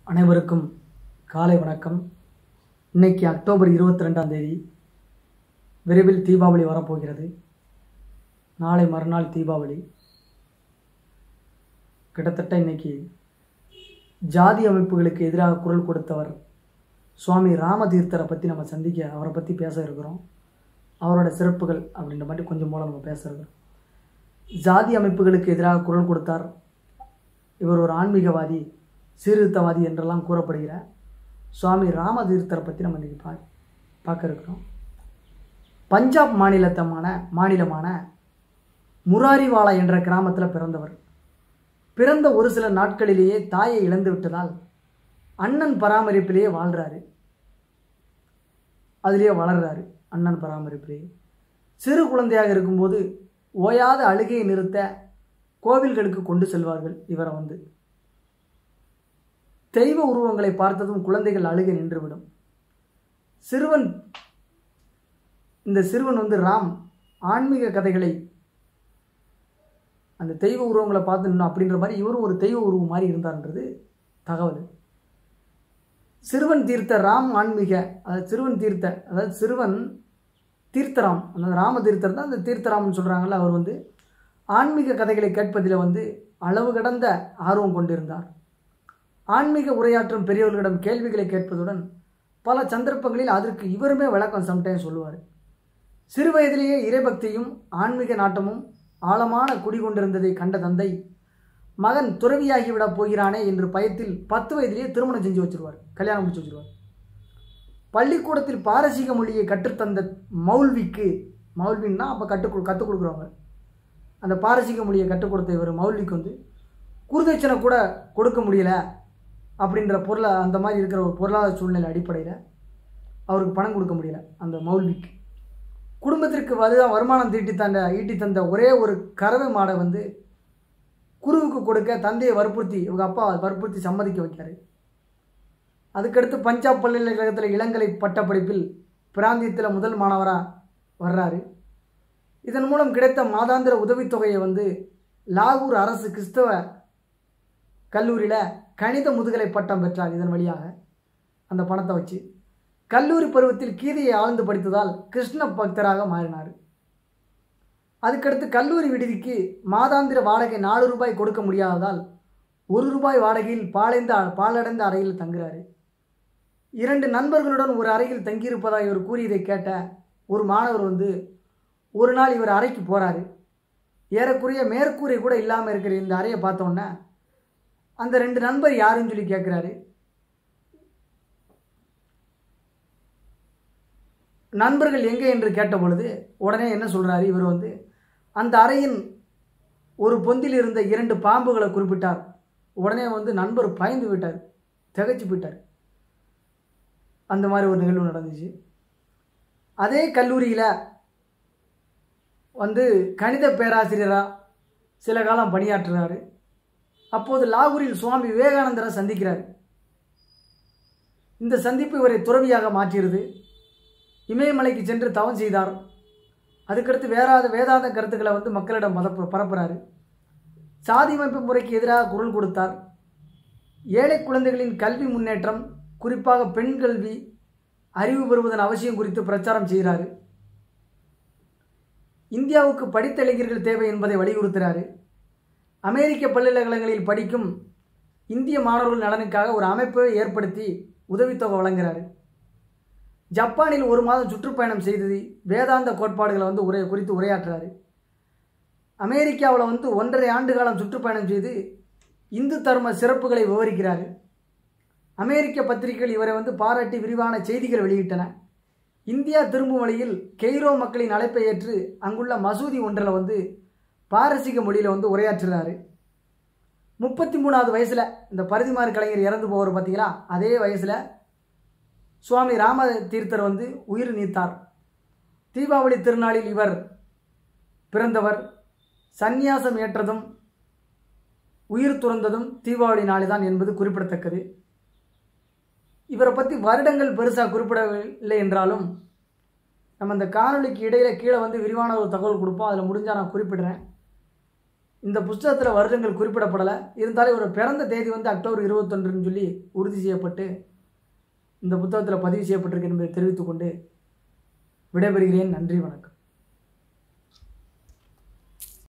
அனைவருக்கும் காலை வணக்கம் இன்னைக்கு அக்டோபர் இருபத்தி ரெண்டாம் தேதி விரைவில் தீபாவளி வரப்போகிறது நாளை மறுநாள் தீபாவளி கிட்டத்தட்ட இன்னைக்கு ஜாதி அமைப்புகளுக்கு எதிராக குரல் கொடுத்தவர் சுவாமி ராமதீர்த்தரை பற்றி நம்ம சந்திக்க அவரை பற்றி பேச இருக்கிறோம் அவரோட சிறப்புகள் அப்படின்ற மாதிரி கொஞ்சம் மூலம் நம்ம பேச இருக்கிறோம் ஜாதி அமைப்புகளுக்கு எதிராக குரல் கொடுத்தார் இவர் ஒரு ஆன்மீகவாதி சீர்திருத்தவாதி என்றெல்லாம் கூறப்படுகிற சுவாமி ராமதீர்த்தரை பற்றி நம்ம இன்றைக்கி பா பார்க்க இருக்கிறோம் பஞ்சாப் மாநிலத்தமான மாநிலமான முராரிவாலா என்ற கிராமத்தில் பிறந்தவர் பிறந்த ஒரு சில நாட்களிலேயே தாயை இழந்து விட்டதால் அண்ணன் பராமரிப்பிலேயே வாழ்கிறாரு அதிலேயே வளர்றாரு அண்ணன் பராமரிப்பிலேயே சிறு குழந்தையாக இருக்கும்போது ஓயாத அழுகையை நிறுத்த கோவில்களுக்கு கொண்டு செல்வார்கள் இவரை வந்து தெய்வ உருவங்களை பார்த்ததும் குழந்தைகள் அழுகை நின்றுவிடும் சிறுவன் இந்த சிறுவன் வந்து ராம் ஆன்மீக கதைகளை அந்த தெய்வ உருவங்களை பார்த்து நின்று அப்படின்ற மாதிரி இவரும் ஒரு தெய்வ உருவம் மாதிரி இருந்தார்ன்றது தகவல் சிறுவன் தீர்த்த ராம் ஆன்மீக அதாவது சிறுவன் தீர்த்த அதாவது சிறுவன் தீர்த்தராம் அந்த ராம தீர்த்தர் தான் அந்த தீர்த்தராம்னு சொல்கிறாங்கல்ல அவர் வந்து ஆன்மீக கதைகளை கேட்பதில் வந்து அளவு கடந்த ஆர்வம் கொண்டிருந்தார் ஆன்மீக உரையாற்றும் பெரியவர்களிடம் கேள்விகளை கேட்பதுடன் பல சந்தர்ப்பங்களில் அதற்கு இவருமே விளக்கம் சம்டைம் சொல்லுவார் சிறு வயதிலேயே இறைபக்தியும் ஆன்மீக நாட்டமும் ஆழமான குடிகொண்டிருந்ததை கண்ட தந்தை மகன் துறவியாகிவிடப் போகிறானே என்று பயத்தில் பத்து வயதிலேயே திருமணம் செஞ்சு வச்சிருவார் கல்யாணம் முடிச்சு வச்சிருவார் பள்ளிக்கூடத்தில் பாரசீக மொழியை கற்றுத்தந்த மௌல்விக்கு மௌல்வின்னா அப்போ கற்றுக் கற்றுக் கொடுக்குறவங்க அந்த பாரசீக மொழியை கற்றுக் கொடுத்த இவர் மௌல்விக்கு வந்து குருதட்சணை கூட கொடுக்க முடியல அப்படின்ற பொருளை அந்த மாதிரி இருக்கிற ஒரு பொருளாதார சூழ்நிலை அடிப்படையில் அவருக்கு பணம் கொடுக்க முடியல அந்த மௌல்விக்கு குடும்பத்திற்கு வருதா வருமானம் தீட்டி தந்த ஈட்டி தந்த ஒரே ஒரு கறவை மாடை வந்து குருவுக்கு கொடுக்க தந்தையை வற்புறுத்தி இவங்க அப்பா வற்புறுத்தி சம்மதிக்க வைக்காரு அதுக்கடுத்து பஞ்சாப் பல்கலைக்கழகத்தில் இளங்கலை பட்டப்படிப்பில் பிராந்தியத்தில் முதல் மாணவராக வர்றாரு இதன் மூலம் கிடைத்த மாதாந்திர உதவித்தொகையை வந்து லாகூர் அரசு கிறிஸ்தவ கல்லூரியில் கணித முதுகலை பட்டம் பெற்றார் இதன் வழியாக அந்த பணத்தை வச்சு கல்லூரி பருவத்தில் கீதையை ஆழ்ந்து படித்ததால் கிருஷ்ண பக்தராக மாறினார் அதுக்கடுத்து கல்லூரி விடுதிக்கு மாதாந்திர வாடகை நாலு ரூபாய் கொடுக்க முடியாததால் ஒரு ரூபாய் வாடகையில் பாலைந்த பாலடைந்த அறையில் தங்குறாரு இரண்டு நண்பர்களுடன் ஒரு அறையில் தங்கியிருப்பதாக இவர் கூறியதை கேட்ட ஒரு மாணவர் வந்து ஒரு நாள் இவர் அறைக்கு போகிறாரு ஏறக்குறைய மேற்கூரை கூட இல்லாமல் இருக்கிற இந்த அறையை பார்த்தோன்னே அந்த ரெண்டு நண்பர் யாருன்னு சொல்லி கேட்குறாரு நண்பர்கள் எங்கே என்று கேட்ட பொழுது உடனே என்ன சொல்கிறாரு இவர் வந்து அந்த அறையின் ஒரு பொந்தில் இருந்த இரண்டு பாம்புகளை குறிப்பிட்டார் உடனே வந்து நண்பர் பயந்து விட்டார் திகைச்சு போயிட்டார் அந்த மாதிரி ஒரு நிகழ்வு நடந்துச்சு அதே கல்லூரியில் வந்து கணித பேராசிரியராக சில காலம் பணியாற்றுறாரு அப்போது லாகூரில் சுவாமி விவேகானந்தரை சந்திக்கிறார் இந்த சந்திப்பு இவரை துறவியாக மாற்றியது இமயமலைக்கு சென்று தவம் செய்தார் அதுக்கடுத்து வேறாத வேதாந்த கருத்துக்களை வந்து மக்களிடம் மதப்பு பரப்புறாரு சாதி அமைப்பு முறைக்கு எதிராக குரல் கொடுத்தார் ஏழை குழந்தைகளின் கல்வி முன்னேற்றம் குறிப்பாக பெண் கல்வி அறிவு பெறுவதன் அவசியம் குறித்து பிரச்சாரம் செய்கிறாரு இந்தியாவுக்கு படித்த இளைஞர்கள் தேவை என்பதை வலியுறுத்துகிறாரு அமெரிக்க பல்கலைக்கழகங்களில் படிக்கும் இந்திய மாணவர்கள் நலனுக்காக ஒரு அமைப்பை ஏற்படுத்தி உதவித்தொகை வழங்குகிறாரு ஜப்பானில் ஒரு மாதம் சுற்றுப்பயணம் செய்தது வேதாந்த கோட்பாடுகளை வந்து உரை குறித்து உரையாற்றுறாரு அமெரிக்காவில் வந்து ஒன்றரை ஆண்டு காலம் சுற்றுப்பயணம் செய்து இந்து தர்ம சிறப்புகளை விவரிக்கிறார் அமெரிக்க பத்திரிகைகள் இவரை வந்து பாராட்டி விரிவான செய்திகள் வெளியிட்டன இந்தியா திரும்பும் வழியில் கெய்ரோ மக்களின் அழைப்பை ஏற்று அங்குள்ள மசூதி ஒன்றில் வந்து பாரசீக மொழியில் வந்து உரையாற்றுறாரு முப்பத்தி மூணாவது வயசில் இந்த பரிதிமார் கலைஞர் இறந்து போவார் பார்த்தீங்களா அதே வயசில் சுவாமி ராம தீர்த்தர் வந்து உயிர் நீத்தார் தீபாவளி திருநாளில் இவர் பிறந்தவர் சந்நியாசம் ஏற்றதும் உயிர் துறந்ததும் தீபாவளி நாளில்தான் என்பது குறிப்பிடத்தக்கது இவரை பற்றி வருடங்கள் பெருசாக குறிப்பிடவில்லை என்றாலும் நம்ம இந்த காணொலிக்கு இடையில கீழே வந்து விரிவான ஒரு தகவல் கொடுப்போம் அதில் முடிஞ்சால் நான் குறிப்பிடுறேன் இந்த புஸ்தகத்தில் வருடங்கள் குறிப்பிடப்படலை இருந்தாலும் இவரோட பிறந்த தேதி வந்து அக்டோபர் இருபத்தொன்றுன்னு சொல்லி உறுதி செய்யப்பட்டு இந்த புத்தகத்தில் பதிவு செய்யப்பட்டிருக்கு என்பதை தெரிவித்துக்கொண்டு விடைபெறுகிறேன் நன்றி வணக்கம்